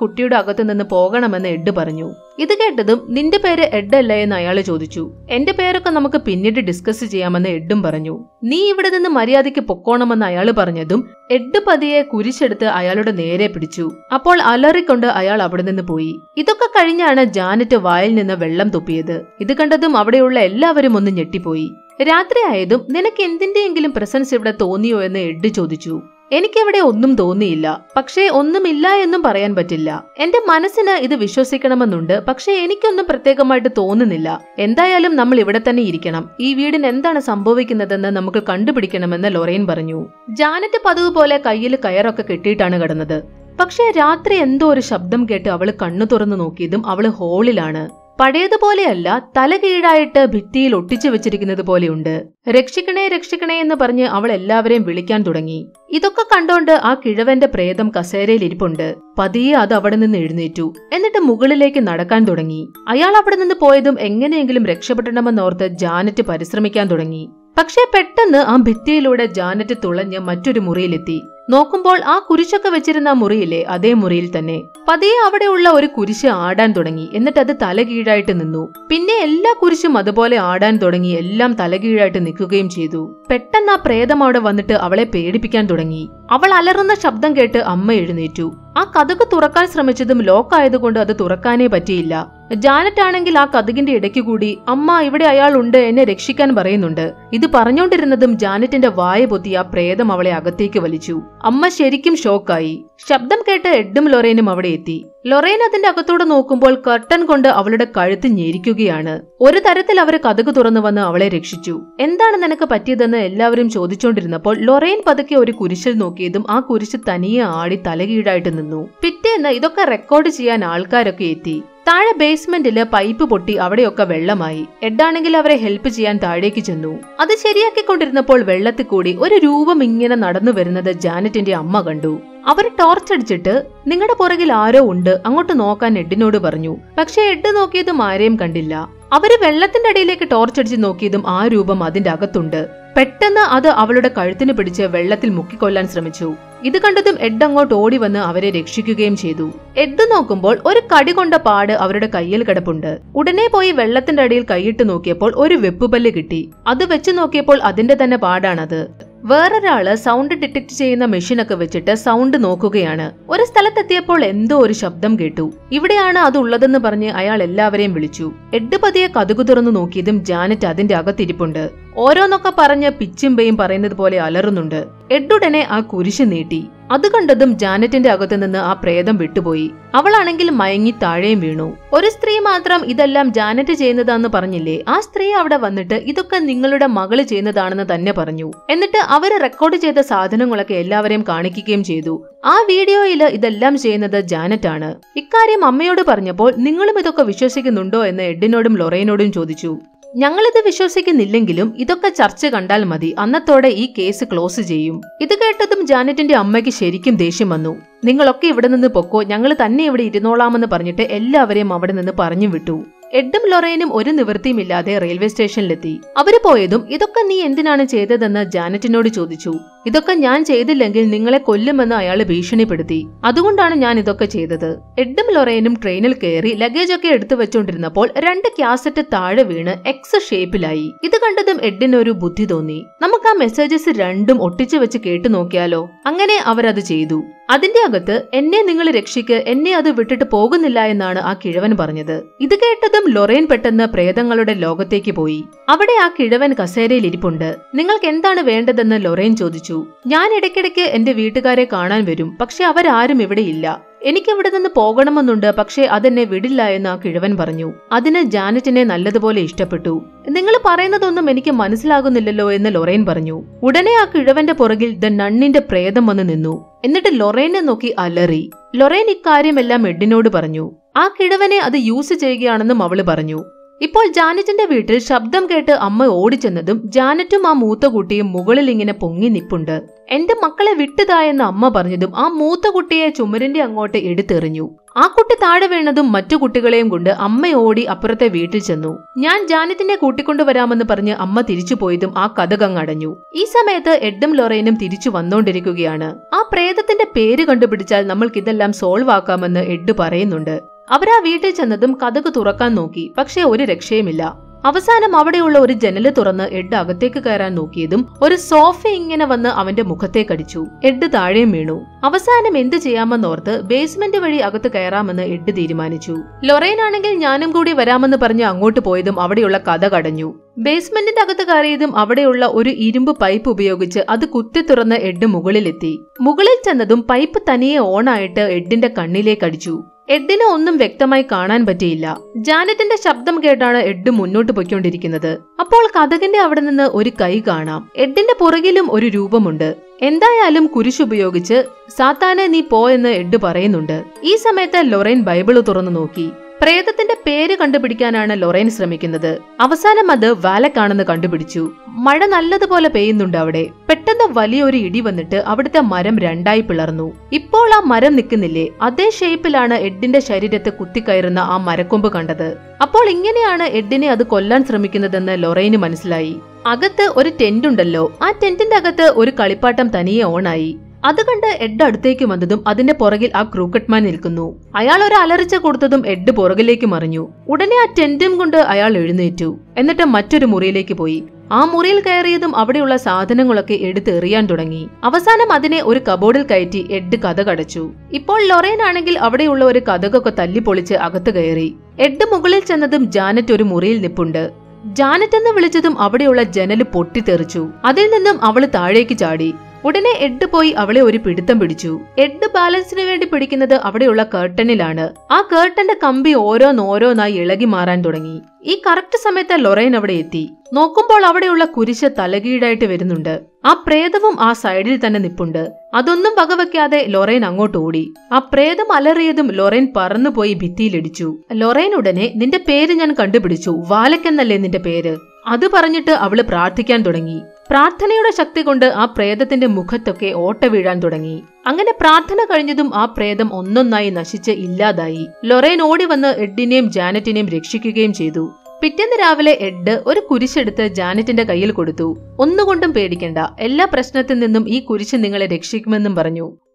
കുട്ടിയുടെ അകത്തു നിന്ന് പോകണമെന്ന് എഡ് പറഞ്ഞു ഇത് കേട്ടതും നിന്റെ പേര് എഡ് അല്ലേ എന്ന് അയാൾ ചോദിച്ചു എന്റെ പേരൊക്കെ നമുക്ക് പിന്നീട് ഡിസ്കസ് ചെയ്യാമെന്ന് എഡും പറഞ്ഞു നീ ഇവിടെ നിന്ന് മര്യാദയ്ക്ക് പൊക്കോണമെന്ന് അയാൾ പറഞ്ഞതും എഡ് പതിയെ കുരിശെടുത്ത് അയാളുടെ നേരെ പിടിച്ചു അപ്പോൾ അലറിക്കൊണ്ട് അയാൾ അവിടെ നിന്ന് പോയി ഇതൊക്കെ കഴിഞ്ഞാണ് ജാനറ്റ് വായിൽ നിന്ന് വെള്ളം തുപ്പിയത് ഇത് കണ്ടതും അവിടെയുള്ള എല്ലാവരും ഒന്ന് ഞെട്ടിപ്പോയി രാത്രിയായതും നിനക്ക് എന്തിന്റെയെങ്കിലും പ്രസൻസ് ഇവിടെ തോന്നിയോ എന്ന് എഡ് ചോദിച്ചു എനിക്കവിടെ ഒന്നും തോന്നിയില്ല പക്ഷേ ഒന്നുമില്ല എന്നും പറയാൻ പറ്റില്ല എന്റെ മനസ്സിന് ഇത് വിശ്വസിക്കണമെന്നുണ്ട് പക്ഷേ എനിക്കൊന്നും പ്രത്യേകമായിട്ട് തോന്നുന്നില്ല എന്തായാലും നമ്മൾ ഇവിടെ തന്നെ ഇരിക്കണം ഈ വീടിന് എന്താണ് സംഭവിക്കുന്നതെന്ന് നമുക്ക് കണ്ടുപിടിക്കണമെന്ന് ലൊറൈൻ പറഞ്ഞു ജാനറ്റ് പതിവ് പോലെ കയ്യിൽ കയറൊക്കെ കെട്ടിയിട്ടാണ് കിടന്നത് പക്ഷേ രാത്രി എന്തോ ഒരു ശബ്ദം കേട്ട് അവള് കണ്ണു തുറന്നു നോക്കിയതും അവള് ഹോളിലാണ് പഴയതുപോലെയല്ല തല കീഴായിട്ട് ഭിത്തിയിൽ ഒട്ടിച്ചു വെച്ചിരിക്കുന്നത് പോലെയുണ്ട് രക്ഷിക്കണേ രക്ഷിക്കണേ എന്ന് പറഞ്ഞ് അവൾ എല്ലാവരെയും വിളിക്കാൻ തുടങ്ങി ഇതൊക്കെ കണ്ടോണ്ട് ആ കിഴവന്റെ പ്രേതം കസേരയിൽ ഇരിപ്പുണ്ട് പതിയെ അത് അവിടെ നിന്ന് എഴുന്നേറ്റു എന്നിട്ട് മുകളിലേക്ക് നടക്കാൻ തുടങ്ങി അയാൾ അവിടെ നിന്ന് പോയതും എങ്ങനെയെങ്കിലും രക്ഷപ്പെടണമെന്നോർത്ത് ജാനറ്റ് പരിശ്രമിക്കാൻ തുടങ്ങി പക്ഷേ പെട്ടെന്ന് ആ ഭിത്തിയിലൂടെ ജാനറ്റ് തുളഞ്ഞ് മറ്റൊരു മുറിയിലെത്തി നോക്കുമ്പോൾ ആ കുരിശൊക്കെ വെച്ചിരുന്ന ആ മുറിയിലെ അതേ മുറിയിൽ തന്നെ പതിയെ അവിടെയുള്ള ഒരു കുരിശ് ആടാൻ തുടങ്ങി എന്നിട്ട് അത് തലകീഴായിട്ട് നിന്നു പിന്നെ എല്ലാ കുരിശും അതുപോലെ ആടാൻ തുടങ്ങി എല്ലാം തലകീഴായിട്ട് നിൽക്കുകയും ചെയ്തു പെട്ടെന്ന് ആ പ്രേതം അവിടെ വന്നിട്ട് അവളെ പേടിപ്പിക്കാൻ തുടങ്ങി അവൾ അലറുന്ന ശബ്ദം കേട്ട് അമ്മ എഴുന്നേറ്റു ആ കഥക് തുറക്കാൻ ശ്രമിച്ചതും ലോക്ക് ആയതുകൊണ്ട് അത് തുറക്കാനേ പറ്റിയില്ല ജാനറ്റ് ആണെങ്കിൽ ആ കഥകിന്റെ ഇടയ്ക്ക് കൂടി അമ്മ ഇവിടെ അയാൾ ഉണ്ട് എന്നെ രക്ഷിക്കാൻ പറയുന്നുണ്ട് ഇത് പറഞ്ഞുകൊണ്ടിരുന്നതും ജാനറ്റിന്റെ വായ പൊത്തി ആ പ്രേതം അവളെ അകത്തേക്ക് വലിച്ചു അമ്മ ശരിക്കും ഷോക്കായി ശബ്ദം കേട്ട് എഡും ലൊറേനും അവിടെ എത്തി ലൊറേൻ അതിന്റെ അകത്തൂടെ നോക്കുമ്പോൾ കർട്ടൻ കൊണ്ട് അവളുടെ കഴുത്ത് ഞെരിക്കുകയാണ് ഒരു തരത്തിൽ അവർ കഥക് തുറന്നു വന്ന് അവളെ രക്ഷിച്ചു എന്താണ് നിനക്ക് പറ്റിയതെന്ന് എല്ലാവരും ചോദിച്ചുകൊണ്ടിരുന്നപ്പോൾ ലൊറേൻ പതുക്കെ ഒരു കുരിശിൽ നോക്കിയതും ആ കുരിശ് തനിയെ ആടി തലകീഴായിട്ട് നിന്നു പിറ്റേന്ന് ഇതൊക്കെ റെക്കോർഡ് ചെയ്യാൻ ആൾക്കാരൊക്കെ എത്തി താഴെ ബേസ്മെന്റില് പൈപ്പ് പൊട്ടി അവിടെയൊക്കെ വെള്ളമായി എഡാണെങ്കിൽ അവരെ ഹെൽപ്പ് ചെയ്യാൻ താഴേക്ക് ചെന്നു അത് ശരിയാക്കിക്കൊണ്ടിരുന്നപ്പോൾ വെള്ളത്തിൽ കൂടി ഒരു രൂപം ഇങ്ങനെ നടന്നു വരുന്നത് ജാനറ്റിന്റെ അമ്മ കണ്ടു അവർ ടോർച്ച് അടിച്ചിട്ട് നിങ്ങളുടെ പുറകിൽ ആരോ ഉണ്ട് അങ്ങോട്ട് നോക്കാൻ എഡിനോട് പറഞ്ഞു പക്ഷെ എഡ് നോക്കിയതും ആരെയും കണ്ടില്ല അവര് വെള്ളത്തിന്റെ അടിയിലേക്ക് ടോർച്ച് അടിച്ച് നോക്കിയതും ആ രൂപം അതിന്റെ അകത്തുണ്ട് പെട്ടെന്ന് അത് അവളുടെ കഴുത്തിന് പിടിച്ച് വെള്ളത്തിൽ മുക്കിക്കൊല്ലാൻ ശ്രമിച്ചു ഇത് കണ്ടതും എഡ് അങ്ങോട്ട് ഓടി വന്ന് അവരെ രക്ഷിക്കുകയും ചെയ്തു എഡ് നോക്കുമ്പോൾ ഒരു കടി കൊണ്ട പാട് അവരുടെ കയ്യിൽ കിടപ്പുണ്ട് ഉടനെ പോയി വെള്ളത്തിന്റെ അടിയിൽ കൈയിട്ട് നോക്കിയപ്പോൾ ഒരു വെപ്പുപല്ല് കിട്ടി അത് വെച്ച് നോക്കിയപ്പോൾ അതിന്റെ തന്നെ പാടാണത് വേറൊരാള് സൗണ്ട് ഡിറ്റക്ട് ചെയ്യുന്ന മെഷീനൊക്കെ വെച്ചിട്ട് സൗണ്ട് നോക്കുകയാണ് ഒരു സ്ഥലത്തെത്തിയപ്പോൾ എന്തോ ഒരു ശബ്ദം കേട്ടു ഇവിടെയാണ് അത് ഉള്ളതെന്ന് പറഞ്ഞ് അയാൾ എല്ലാവരെയും വിളിച്ചു എഡ് പതിയെ കതുകു തുറന്നു നോക്കിയതും ജാനറ്റ് അതിന്റെ അകത്തിരിപ്പുണ്ട് ഓരോന്നൊക്കെ പറഞ്ഞ് പിച്ചുമ്പയും പറയുന്നത് പോലെ അലറുന്നുണ്ട് എഡുടനെ ആ കുരിശ് നീട്ടി അത് കണ്ടതും ജാനറ്റിന്റെ അകത്തു നിന്ന് ആ പ്രേതം വിട്ടുപോയി അവളാണെങ്കിൽ മയങ്ങി താഴെയും വീണു ഒരു സ്ത്രീ മാത്രം ഇതെല്ലാം ജാനറ്റ് ചെയ്യുന്നതാന്ന് പറഞ്ഞില്ലേ ആ സ്ത്രീ അവിടെ വന്നിട്ട് ഇതൊക്കെ നിങ്ങളുടെ മകള് ചെയ്യുന്നതാണെന്ന് തന്നെ പറഞ്ഞു എന്നിട്ട് അവര് റെക്കോർഡ് ചെയ്ത സാധനങ്ങളൊക്കെ എല്ലാവരെയും കാണിക്കുകയും ചെയ്തു ആ വീഡിയോയിൽ ഇതെല്ലാം ചെയ്യുന്നത് ജാനറ്റ് ആണ് ഇക്കാര്യം അമ്മയോട് പറഞ്ഞപ്പോൾ നിങ്ങളും ഇതൊക്കെ വിശ്വസിക്കുന്നുണ്ടോ എന്ന് എഡിനോടും ലൊറൈനോടും ചോദിച്ചു ഞങ്ങളിത് വിശ്വസിക്കുന്നില്ലെങ്കിലും ഇതൊക്കെ ചർച്ച കണ്ടാൽ മതി അന്നത്തോടെ ഈ കേസ് ക്ലോസ് ചെയ്യും ഇത് കേട്ടതും ജാനറ്റിന്റെ അമ്മയ്ക്ക് ശരിക്കും ദേഷ്യം വന്നു നിങ്ങളൊക്കെ ഇവിടെ നിന്ന് പൊക്കോ ഞങ്ങൾ തന്നെ ഇവിടെ ഇരുന്നോളാമെന്ന് പറഞ്ഞിട്ട് എല്ലാവരെയും അവിടെ നിന്ന് പറഞ്ഞു വിട്ടു എഡും ലൊറൈനും ഒരു നിവൃത്തിയുമില്ലാതെ റെയിൽവേ സ്റ്റേഷനിലെത്തി അവര് പോയതും ഇതൊക്കെ നീ എന്തിനാണ് ചെയ്തതെന്ന് ജാനറ്റിനോട് ചോദിച്ചു ഇതൊക്കെ ഞാൻ ചെയ്തില്ലെങ്കിൽ നിങ്ങളെ കൊല്ലുമെന്ന് അയാൾ ഭീഷണിപ്പെടുത്തി അതുകൊണ്ടാണ് ഞാൻ ഇതൊക്കെ ചെയ്തത് എഡും ലൊറൈനും ട്രെയിനിൽ കയറി ലഗേജ് ഒക്കെ എടുത്തു വെച്ചുകൊണ്ടിരുന്നപ്പോൾ രണ്ട് ക്യാസറ്റ് താഴെ വീണ് എക്സ് ഷേപ്പിലായി ഇത് കണ്ടതും എഡിന് ഒരു ബുദ്ധി തോന്നി നമുക്ക് ആ മെസ്സേജസ് രണ്ടും ഒട്ടിച്ചു വെച്ച് കേട്ടു നോക്കിയാലോ അങ്ങനെ അവരത് ചെയ്തു അതിന്റെ അകത്ത് എന്നെ നിങ്ങൾ രക്ഷിക്ക് എന്നെ അത് വിട്ടിട്ട് പോകുന്നില്ല എന്നാണ് ആ കിഴവൻ പറഞ്ഞത് ഇത് കേട്ടതും ലൊറേൻ പെട്ടെന്ന് പ്രേതങ്ങളുടെ ലോകത്തേക്ക് പോയി അവിടെ ആ കിഴവൻ കസേരയിൽ ഇരിപ്പുണ്ട് നിങ്ങൾക്ക് എന്താണ് വേണ്ടതെന്ന് ലൊറേൻ ചോദിച്ചു ഞാൻ ഇടയ്ക്കിടയ്ക്ക് എന്റെ വീട്ടുകാരെ കാണാൻ വരും പക്ഷെ അവരാരും ഇവിടെ ഇല്ല എനിക്ക് ഇവിടെ നിന്ന് പോകണമെന്നുണ്ട് പക്ഷേ അതെന്നെ വിടില്ല എന്ന് ആ കിഴവൻ പറഞ്ഞു അതിന് ജാനറ്റിനെ നല്ലതുപോലെ ഇഷ്ടപ്പെട്ടു നിങ്ങൾ പറയുന്നതൊന്നും എനിക്ക് മനസ്സിലാകുന്നില്ലല്ലോ എന്ന് ലൊറൈൻ പറഞ്ഞു ഉടനെ ആ കിഴവന്റെ പുറകിൽ ദ നണ്ണിന്റെ പ്രേതം വന്ന് നിന്നു എന്നിട്ട് ലൊറൈനെ നോക്കി അലറി ലൊറൈൻ ഇക്കാര്യമെല്ലാം എഡിനോട് പറഞ്ഞു ആ കിഴവനെ അത് യൂസ് ചെയ്യുകയാണെന്നും അവള് പറഞ്ഞു ഇപ്പോൾ ജാനറ്റിന്റെ വീട്ടിൽ ശബ്ദം കേട്ട് അമ്മ ഓടിച്ചെന്നതും ജാനറ്റും ആ മൂത്ത കുട്ടിയും മുകളിൽ ഇങ്ങനെ പൊങ്ങി നിപ്പുണ്ട് എന്റെ മക്കളെ വിട്ടുതായെന്ന് അമ്മ പറഞ്ഞതും ആ മൂത്ത കുട്ടിയെ ചുമരിന്റെ അങ്ങോട്ട് എടുത്തെറിഞ്ഞു ആ കുട്ടി താഴെ വീണതും മറ്റു കുട്ടികളെയും കൊണ്ട് അമ്മ ഓടി അപ്പുറത്തെ വീട്ടിൽ ചെന്നു ഞാൻ ജാനറ്റിനെ കൂട്ടിക്കൊണ്ടുവരാമെന്ന് പറഞ്ഞ് അമ്മ തിരിച്ചു പോയതും ആ കഥകങ്ങ് അടഞ്ഞു ഈ സമയത്ത് എഡും ലൊറേനും തിരിച്ചു വന്നുകൊണ്ടിരിക്കുകയാണ് ആ പ്രേതത്തിന്റെ പേര് കണ്ടുപിടിച്ചാൽ നമ്മൾക്കിതെല്ലാം സോൾവ് ആക്കാമെന്ന് എഡ് പറയുന്നുണ്ട് അവരാ വീട്ടിൽ ചെന്നതും കഥക് തുറക്കാൻ നോക്കി പക്ഷേ ഒരു രക്ഷയുമില്ല അവസാനം അവിടെയുള്ള ഒരു ജനല് തുറന്ന് എഡ് അകത്തേക്ക് കയറാൻ നോക്കിയതും ഒരു സോഫ ഇങ്ങനെ വന്ന് അവന്റെ മുഖത്തേക്കടിച്ചു എഡ് താഴെയും വീണു അവസാനം എന്ത് ചെയ്യാമെന്നോർത്ത് ബേസ്മെന്റ് വഴി അകത്ത് കയറാമെന്ന് എഡ് തീരുമാനിച്ചു ലൊറൈൻ ആണെങ്കിൽ ഞാനും കൂടി വരാമെന്ന് പറഞ്ഞ് അങ്ങോട്ട് പോയതും അവിടെയുള്ള കഥ കടഞ്ഞു ബേസ്മെന്റിന്റെ അകത്ത് കയറിയതും അവിടെയുള്ള ഒരു ഇരുമ്പ് പൈപ്പ് ഉപയോഗിച്ച് അത് കുത്തി തുറന്ന് എഡ് മുകളിലെത്തി മുകളിൽ ചെന്നതും പൈപ്പ് തനിയെ ഓണായിട്ട് എഡിന്റെ കണ്ണിലേക്ക് അടിച്ചു എഡിന് ഒന്നും വ്യക്തമായി കാണാൻ പറ്റിയില്ല ജാനറ്റിന്റെ ശബ്ദം കേട്ടാണ് എഡ് മുന്നോട്ട് പൊയ്ക്കൊണ്ടിരിക്കുന്നത് അപ്പോൾ കഥകിന്റെ അവിടെ നിന്ന് ഒരു കൈ കാണാം എഡിന്റെ പുറകിലും ഒരു രൂപമുണ്ട് എന്തായാലും കുരിശുപയോഗിച്ച് സാത്താനെ നീ പോ എന്ന് എഡ് പറയുന്നുണ്ട് ഈ സമയത്ത് ലൊറൈൻ ബൈബിള് തുറന്നു നോക്കി പ്രേതത്തിന്റെ പേര് കണ്ടുപിടിക്കാനാണ് ലൊറൈൻ ശ്രമിക്കുന്നത് അവസാനം അത് വാലക്കാണെന്ന് കണ്ടുപിടിച്ചു മഴ നല്ലതുപോലെ പെയ്യുന്നുണ്ട് അവിടെ പെട്ടെന്ന് വലിയൊരു ഇടി വന്നിട്ട് അവിടുത്തെ മരം രണ്ടായി പിളർന്നു ഇപ്പോൾ ആ മരം നിൽക്കുന്നില്ലേ അതേ ഷേപ്പിലാണ് എഡിന്റെ ശരീരത്തെ കുത്തിക്കയറുന്ന ആ മരക്കൊമ്പ് കണ്ടത് അപ്പോൾ ഇങ്ങനെയാണ് എഡിനെ അത് കൊല്ലാൻ ശ്രമിക്കുന്നതെന്ന് ലൊറൈന് മനസ്സിലായി അകത്ത് ഒരു ടെന്റ് ഉണ്ടല്ലോ ആ ടെന്റിന്റെ അകത്ത് ഒരു കളിപ്പാട്ടം തനിയെ ഓണായി അത് കണ്ട് എഡ് അടുത്തേക്ക് വന്നതും അതിന്റെ പുറകിൽ ആ ക്രൂക്കറ്റ്മാൻ നിൽക്കുന്നു അയാൾ ഒരു അലറിച്ച കൊടുത്തതും എഡ് പുറകിലേക്ക് മറിഞ്ഞു ഉടനെ ആ ടെന്റും കൊണ്ട് അയാൾ എഴുന്നേറ്റു എന്നിട്ട് മറ്റൊരു മുറിയിലേക്ക് പോയി ആ മുറിയിൽ കയറിയതും അവിടെയുള്ള സാധനങ്ങളൊക്കെ എടുത്ത് എറിയാൻ തുടങ്ങി അവസാനം അതിനെ ഒരു കബോർഡിൽ കയറ്റി എഡ് കഥ കടച്ചു ഇപ്പോൾ ലൊറൈൻ ആണെങ്കിൽ അവിടെയുള്ള ഒരു കഥകൊക്കെ തല്ലിപ്പൊളിച്ച് അകത്ത് കയറി എഡ് മുകളിൽ ചെന്നതും ജാനറ്റ് ഒരു മുറിയിൽ നിപ്പുണ്ട് ജാനറ്റ് എന്ന് വിളിച്ചതും അവിടെയുള്ള ജനല് പൊട്ടിത്തെറിച്ചു അതിൽ നിന്നും അവള് താഴേക്ക് ചാടി ഉടനെ എഡ് പോയി അവളെ ഒരു പിടുത്തം പിടിച്ചു എഡ് ബാലൻസിന് വേണ്ടി പിടിക്കുന്നത് അവിടെയുള്ള കേർട്ടനിലാണ് ആ കേർട്ടന്റെ കമ്പി ഓരോന്നോരോന്നായി ഇളകി മാറാൻ തുടങ്ങി ഈ കറക്റ്റ് സമയത്ത് ലൊറൈൻ അവിടെ എത്തി നോക്കുമ്പോൾ അവിടെയുള്ള കുരിശ് തലകീഴായിട്ട് വരുന്നുണ്ട് ആ പ്രേതവും ആ സൈഡിൽ തന്നെ നിപ്പുണ്ട് അതൊന്നും വകവെക്കാതെ ലൊറൈൻ അങ്ങോട്ട് ഓടി ആ പ്രേതം അലറിയതും ലൊറൈൻ പറന്നുപോയി ഭിത്തിയിലിടിച്ചു ലൊറൈൻ ഉടനെ നിന്റെ പേര് ഞാൻ കണ്ടുപിടിച്ചു വാലക്കെന്നല്ലേ നിന്റെ പേര് അത് പറഞ്ഞിട്ട് അവള് പ്രാർത്ഥിക്കാൻ തുടങ്ങി പ്രാർത്ഥനയുടെ ശക്തി കൊണ്ട് ആ പ്രേതത്തിന്റെ മുഖത്തൊക്കെ ഓട്ട വീഴാൻ തുടങ്ങി അങ്ങനെ പ്രാർത്ഥന കഴിഞ്ഞതും ആ പ്രേതം ഒന്നൊന്നായി നശിച്ച് ഇല്ലാതായി ലൊറൈൻ ഓടി വന്ന് എഡിനെയും ജാനറ്റിനെയും രക്ഷിക്കുകയും ചെയ്തു പിറ്റേന്ന് രാവിലെ എഡ് ഒരു കുരിശെടുത്ത് ജാനറ്റിന്റെ കയ്യിൽ കൊടുത്തു ഒന്നുകൊണ്ടും പേടിക്കണ്ട എല്ലാ പ്രശ്നത്തിൽ നിന്നും ഈ കുരിശ് നിങ്ങളെ രക്ഷിക്കുമെന്നും പറഞ്ഞു